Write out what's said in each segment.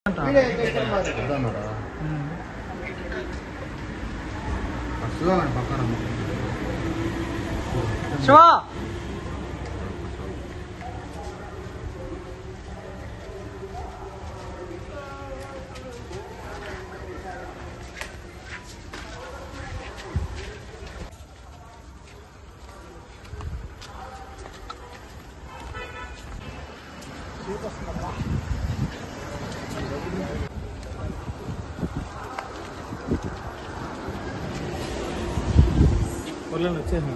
వద్దన్నారా చూడాలండి పక్కన శివా ఊర్లో వచ్చేసాను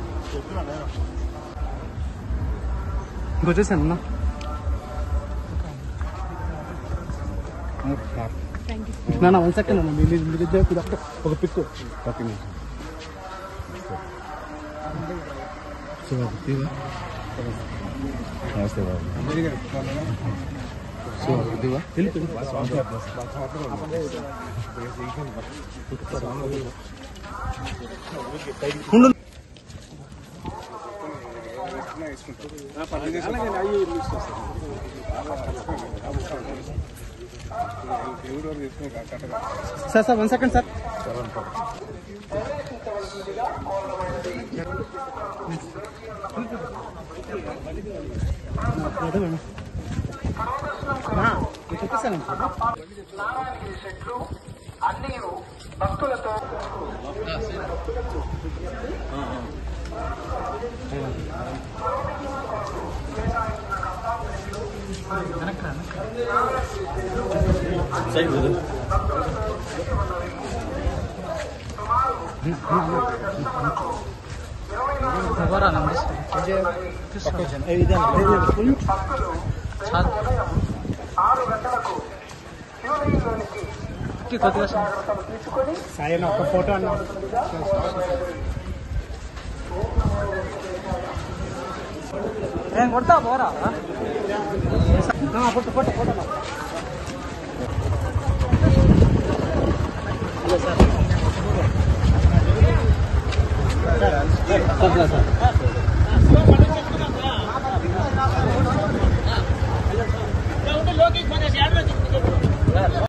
ఇంకొచ్చేసాను అన్న నా వన్ సెకండ్ అన్న మీరు మీరు ఇద్దరు ఇది ఒక్క- ఒక పిక్ పక్కన నమస్తే బాబు సో ఇదివా sir sir one second sir అదే మేడం చెప్పేసాను ఎవరా సాయి ఒక ఫోటో అన్న నేను కొడతా పోరా ఫోటో ఫోటో ఫోటో సార్